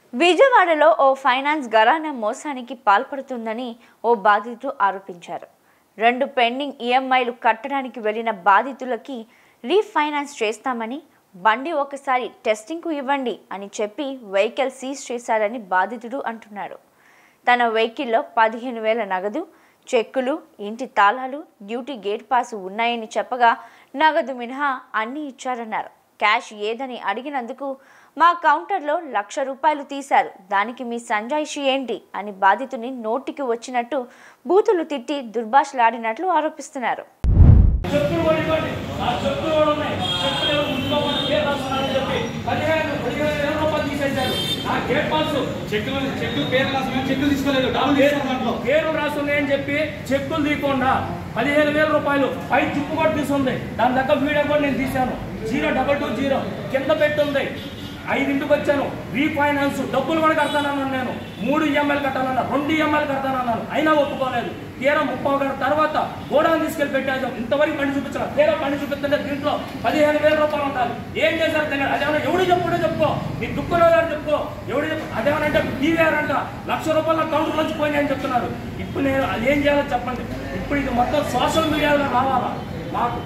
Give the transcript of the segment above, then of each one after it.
విజయవాడలో ఓ ఫైనాన్స్ ఘరానా మోసానికి పాల్పడుతుందని ఓ బాధితుడు ఆరోపించారు రెండు పెండింగ్ ఈఎంఐలు కట్టడానికి వెళ్లిన బాధితులకి రీఫైనాన్స్ చేస్తామని బండి ఒకసారి టెస్టింగ్కు ఇవ్వండి అని చెప్పి వెహికల్ సీజ్ చేశారని బాధితుడు అంటున్నాడు తన వెహికల్లో పదిహేను వేల నగదు చెక్కులు ఇంటి తాళాలు డ్యూటీ గేట్ పాస్ ఉన్నాయని చెప్పగా నగదు మినహా అన్నీ ఇచ్చారన్నారు క్యాష్ ఏదని అడిగినందుకు మా కౌంటర్లో లక్ష రూపాయలు తీశారు దానికి మీ సంజాయిషి ఏంటి అని బాధితుని నోటికి వచ్చినట్టు బూతులు తిట్టి దుర్భాషలాడినట్లు ఆరోపిస్తున్నారు చెప్పులు కూడా ఇవ్వండి ఆ చెప్పులు కూడా ఉన్నాయి చెప్పులు ఏమో ముందులో ఉన్న పేరు రాస్తున్నారని చెప్పి పదిహేను పదిహేను వేల రూపాయలు తీసేశారు నా గేట్ పాస్ చెక్కులు చెక్కులు పేరు రాసిన చెక్కులు తీసుకోలేదు డబ్బులు తీసుకోవాలి దాంట్లో పేరు రాస్తున్నాయని చెప్పి చెక్కులు తీయకుండా పదిహేను వేల రూపాయలు పై జిప్పు కూడా తీసుంది దాని దగ్గర వీడియో కూడా నేను తీశాను జీరో డబల్ టూ జీరో కింద పెట్టుంది ఐదింటికి వచ్చాను రీఫైనాన్స్ డబ్బులు కూడా కడతానన్నాను నేను మూడు ఈఎంఐలు కట్టాలన్నా రెండు ఈఎంఐలు కడతానన్నాను అయినా ఒప్పుకోలేదు తీరా ముప్పై గంటల తర్వాత గోడాన్ని తీసుకెళ్లి పెట్టాను ఇంతవరకు బండి చూపించాను తీరా బండి చూపిస్తుంటే దీంట్లో పదిహేను వేల రూపాయలు ఉండాలి ఏం చేశారు తెలియదు అదేమన్నా ఎవడు చెప్పుడో చెప్పుకో నీ దుఃఖంలో గారు చెప్పుకో ఎవడు చెప్పు అదేమనంటే టీవీఆర్ అంట లక్ష రూపాయల కౌంటర్ నుంచి పోయినాయి అని చెప్తున్నారు ఇప్పుడు నేను అది ఏం చేయాలో చెప్పండి ఇప్పుడు ఇది మొత్తం సోషల్ మీడియాలో రావాలా మాకు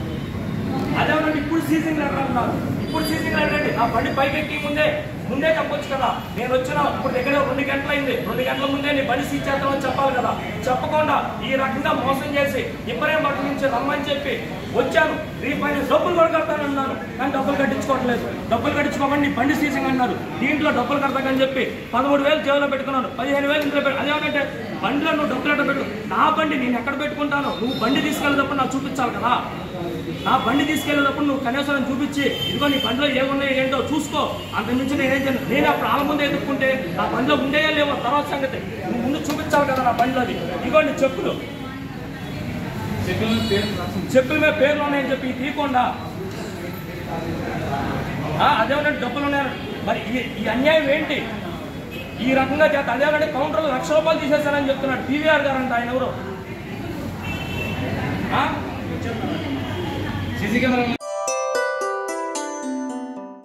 అదేమన్నా ఇప్పుడు సీజింగ్ లెటర్ అంటున్నారు ఇప్పుడు సీజింగ్ లెటర్ ఏంటి ఆ బండి పైకి ఎక్కి ముందే ముందే చెప్పొచ్చు కదా నేను వచ్చిన ఇప్పుడు దగ్గర రెండు గంటలు అయింది రెండు గంటల ముందే నీ బండి సీజ్ చేద్దామని చెప్పాలి కదా చెప్పకుండా ఈ రకంగా మోసం చేసి ఇబ్బరే మట్టు నుంచి రమ్మని చెప్పి వచ్చాను రీఫైనాన్స్ డబ్బులు కూడా కడతానన్నాను కానీ డబ్బులు కట్టించుకోవట్లేదు డబ్బులు కట్టించుకోమని నీ బండి సీజింగ్ అన్నారు దీంట్లో డబ్బులు కడతాకని చెప్పి పదమూడు వేలు జేబులో పెట్టుకున్నాను పదిహేను వేలు ఇంట్లో పెట్టు అదేమంటే బండిలో నువ్వు డబ్బులు ఎట్ట పెట్టు నా బండి నేను ఎక్కడ పెట్టుకుంటాను నువ్వు బండి తీసుకెళ్ళేటప్పుడు నాకు చూపించాలి కదా నా బండి తీసుకెళ్ళేటప్పుడు నువ్వు కనీసం నాకు చూపించి ఇదిగో నీ బండిలో ఏమున్నాయో ఏంటో చూసుకో అంత నుంచి నేనేం చేయను నేను అప్పుడు వాళ్ళ ముందు ఎదుర్కొంటే నా బండిలో ఉండేయా లేవో తర్వాత సంగతి నువ్వు ముందు చూపించాలి కదా నా బండిలో అది ఇదిగో నీ చెప్పులు చెక్కులు పేరు రాసిన చెప్పుల మీద పేర్లు ఉన్నాయని చెప్పి తీయకుండా ఆ, అదేమంటే డబ్బులు ఉన్నాయని మరి ఈ ఈ అన్యాయం ఏంటి ఈ రకంగా చేత అదేమంటే కౌంటర్లో లక్ష రూపాయలు తీసేస్తారని చెప్తున్నాడు టీవీఆర్ గారు అంట ఆయన ఎవరు ఆ? CC camera